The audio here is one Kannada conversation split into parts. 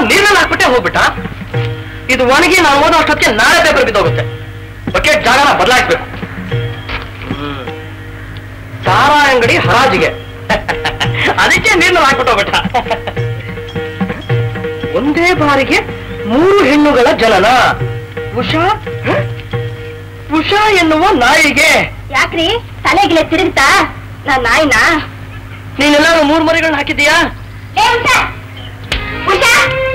ನೀರಲ್ಲಿ ಹಾಕ್ಬಿಟ್ಟೆ ಹೋಗ್ಬಿಟ್ಟ ಇದು ಒಣಗಿ ನಾನು ಓದೋ ಅಷ್ಟೊತ್ತಿಗೆ ನಾಳೆ ಪೇಪರ್ ಬಿದ್ದೋಗುತ್ತೆ ಬಕೆಟ್ ಜಾಗನ ಬದಲಾಯಿಸ್ಬೇಕು ಸಾರಾ ಅಂಗಡಿ ಹರಾಜಿಗೆ ಅದಕ್ಕೆ ನೀರ್ನಲ್ಲಿ ಹಾಕ್ಬಿಟ್ಟು ಹೋಗ್ಬಿಟ್ಟ ಒಂದೇ ಬಾರಿಗೆ ಮೂರು ಹೆಣ್ಣುಗಳ ಜನನ ಉಷಾ ಹ? ಉಷಾ ಎನ್ನುವ ನಾಯಿಗೆ ಯಾಕ್ರಿ ತಲೆಗಿಲೆ ತಿರುಗ್ತಾ ನಾನ್ ನಾಯಿನಾ ನೀನೆಲ್ಲಾರು ಮೂರು ಮರಿಗಳನ್ನ ಹಾಕಿದೀಯಾ ಏ ಉಷಾ ಉಷಾ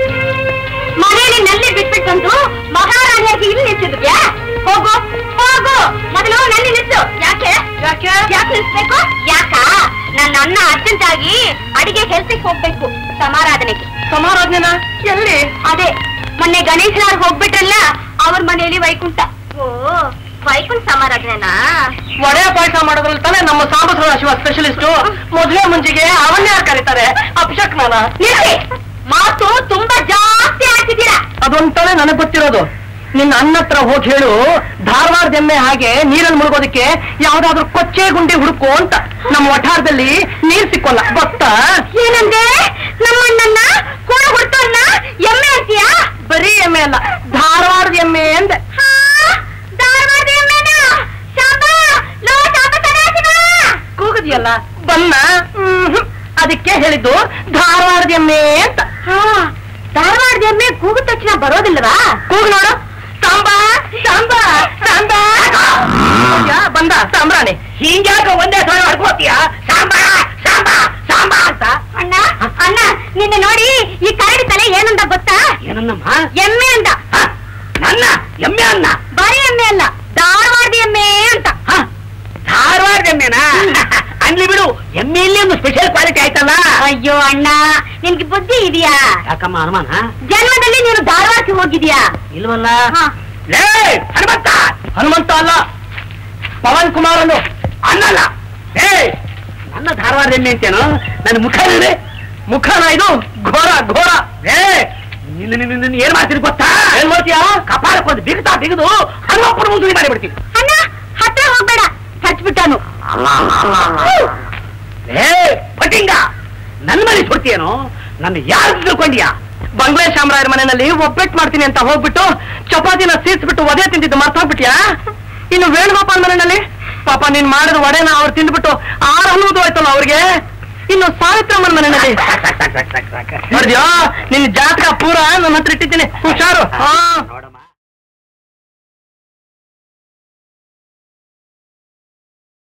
ಮನೆಯಲ್ಲಿ ನಲ್ಲಿ ಬಿಟ್ಬಿಟ್ಟು ಬಂದು ಮಹಾರಾಣಿಯಾಗಿ ಇಲ್ಲಿ ನಿಂತಿದ್ಯಾ ಹೋಗು ಹೋಗು ಮೊದಲು ನಲ್ಲಿ ನಿಲ್ಸು ಯಾಕೆ ಯಾಕೆ ಯಾಕೆ ನಿಲ್ಸ್ಬೇಕು ಯಾಕ ನನ್ನ ಅನ್ನ ಅರ್ಜೆಂಟ್ ಆಗಿ ಅಡಿಗೆ ಕೆಲ್ಸಕ್ಕೆ ಹೋಗ್ಬೇಕು ಸಮಾರಾಧನೆಗೆ ಸಮಾರಾಧನೆನ ಎಲ್ಲಿ ಅದೇ ಮೊನ್ನೆ ಗಣೇಶನವ್ರು ಹೋಗ್ಬಿಟ್ರಲ್ಲ ಅವ್ರ ಮನೆಯಲ್ಲಿ ವೈಕುಂಠ ಓ ವೈಕುಂಠ ಸಮಾರಾಧನೆನಾ ವಡೆ ಪಾಯಸ ಮಾಡೋದ್ರಲ್ಲಿ ತಾನೇ ನಮ್ಮ ಸಾಂಬಸರ ಶಿವ ಸ್ಪೆಷಲಿಸ್ಟ್ ಮದುವೆ ಮುಂಚಿಗೆ ಅವನ್ನೇ ಯಾರ್ ಕರೀತಾರೆ ಅಪಶಕ್ನಾನ ನಿಲ್ಸಿ. ಮಾತು ತುಂಬಾ ಜಾಸ್ತಿ ಆಗ್ತಿದ್ದೀರಾ ಅದೊಂತಾನೆ ನನಗ್ ಗೊತ್ತಿರೋದು ನಿನ್ನ ಅನ್ನ ಹತ್ರ ಹೋಗಿ ಹೇಳು ಧಾರವಾಡದ ಎಮ್ಮೆ ಹಾಗೆ ನೀರಲ್ಲಿ ಮುಳುಗೋದಕ್ಕೆ ಯಾವ್ದಾದ್ರು ಕೊಚ್ಚೆ ಗುಂಡಿ ಹುಡುಕು ಅಂತ ನಮ್ಮ ವಠಾರದಲ್ಲಿ ನೀರ್ ಸಿಕ್ಕೋಲ್ಲ ಗೊತ್ತಾ ಏನಂದೆ ನಮ್ಮಣ್ಣನ್ನ ಕೂಡ ಹುಡ್ತನ್ನ ಎಮ್ಮೆ ಅಂತೀಯಾ ಬರೀ ಎಮ್ಮೆ ಅಲ್ಲ ಧಾರವಾಡದ ಎಮ್ಮೆ ಅಂದೆ ಹಾ, ಧಾರವಾಡ ಎಮ್ಮೆನಾ? ಶಾಂಬ, ಲೋ ಶಾಂಬ ಸದಾಶಿವ. ಕೂಗುದಿಯಲ್ಲ ಬನ್ನ ಹ್ಮ್ ಅದಕ್ಕೆ ಹೇಳಿದ್ದು ಧಾರವಾಡದ ಎಮ್ಮೆ ಅಂತ ಹಾ, ಧಾರವಾಡದ ಎಮ್ಮೆ ಕೂಗಿದ ತಕ್ಷಣ ಬರೋದಿಲ್ವಾ ಕೂಗು ನೋಡು ಸಾಂಬ ಸಾಂಬ ಸಾಂಬ ಯಾ, ಬಂದ ಸಾಂಬ್ರಾಣಿ ಹಿಂಗ್ಯಾಕ ಒಂದೇ ಸಲ ಹೊಡ್ಕೋತೀಯ ಸಾಂಬ ಸಾಂಬ ಸಾಂಬ ಅಂತ ಅಣ್ಣ ಅಣ್ಣ ನಿನ್ನೆ ನೋಡಿ ಈ ಕರಡಿ ತಲೆ ಏನಂದ ಗೊತ್ತಾ ಏನನ್ನಮ್ಮ ಎಮ್ಮೆ ಅಂತ ನನ್ನ ಎಮ್ಮೆ ಅನ್ನ ಬರೀ ಎಮ್ಮೆ ಅಲ್ಲ ಧಾರವಾಡದ ಎಮ್ಮೆ ಅಂತ ಧಾರವಾಡ ಎಮ್ಮೆನಾ ಅನ್ಲಿ ಬಿಡು ಎಮ್ಮೆಯಲ್ಲಿ ಒಂದು ಸ್ಪೆಷಲ್ ಕ್ವಾಲಿಟಿ ಆಯ್ತಲ್ಲ ಅಯ್ಯೋ ಅಣ್ಣ ನಿನ್ಗೆ ಬುದ್ಧಿ ಇದೆಯಾ ಯಾಕಮ್ಮ ಅನುಮಾನ ಜನ್ಮದಲ್ಲಿ ನೀನು ಧಾರವಾಡಕ್ಕೆ ಹೋಗಿದ್ಯಾ ಇಲ್ವಲ್ಲ ಹಾ. ಲೇ ಹನುಮಂತ ಹನುಮಂತ ಅಲ್ಲ ಪವನ್ ಕುಮಾರ್ ಅನ್ನು ಅನ್ನಲ್ಲ ಏ ನನ್ನ ಧಾರವಾಡ ಎಮ್ಮೆ ಅಂತೇನು ನನ್ನ ಮುಖ ಇದೆ ಮುಖನ ಇದು ಘೋರ ಘೋರ ಏ ನಿನ್ನ ನಿನ್ನ ನಿನ್ನ ಏನ್ ಮಾಡ್ತೀನಿ ಗೊತ್ತಾ ಏನ್ ಮಾಡ್ತೀಯಾ ಕಪಾಲಕ್ಕೊಂದು ಬಿಗ್ತಾ ಬಿಗಿದು ಹನುಮಪ್ಪನ ಮುಂದೆ ಮಾಡಿಬಿಡ್ತೀನಿ ಅಣ್ಣ ಹತ್ರ ಹೋಗ್ಬೇಡ ಹಚ್ಬಿಟ್ಟಾನು ಏ ಪಟಿಂಗ ನನ್ನ ಮನೆ ಸುಡ್ತೀಯೇನು ನನ್ನ ಯಾರು ತಿಳ್ಕೊಂಡ್ಯಾ ಬಂಗ್ಲೆ ಶಾಮರಾಯರ ಮನೆಯಲ್ಲಿ ಒಬ್ಬಟ್ಟು ಮಾಡ್ತೀನಿ ಅಂತ ಹೋಗ್ಬಿಟ್ಟು ಚಪಾತಿನ ಸೀಸ್ಬಿಟ್ಟು ಒದೆ ತಿಂದಿದ್ದು ಮರ್ತೋಗ್ಬಿಟ್ಯಾ ಇನ್ನು ವೇಣುಗೋಪಾಲ್ ಮನೆಯಲ್ಲಿ ಪಾಪ ನೀನ್ ಮಾಡಿದ ಒಡೆನ ಅವ್ರು ತಿಂದ್ಬಿಟ್ಟು ಆರು ಅನ್ನೋದು ಆಯ್ತಲ್ಲ ಅವ್ರಿಗೆ ಇನ್ನು ಸಾವಿತ್ರಮ್ಮನ ಮನೆಯಲ್ಲಿ ನೋಡಿದ್ಯಾ ನಿನ್ ಜಾತಕ ಪೂರ ನನ್ನ ಹತ್ರ ಇಟ್ಟಿದ್ದೀನಿ ಹುಷಾರು ಹಾ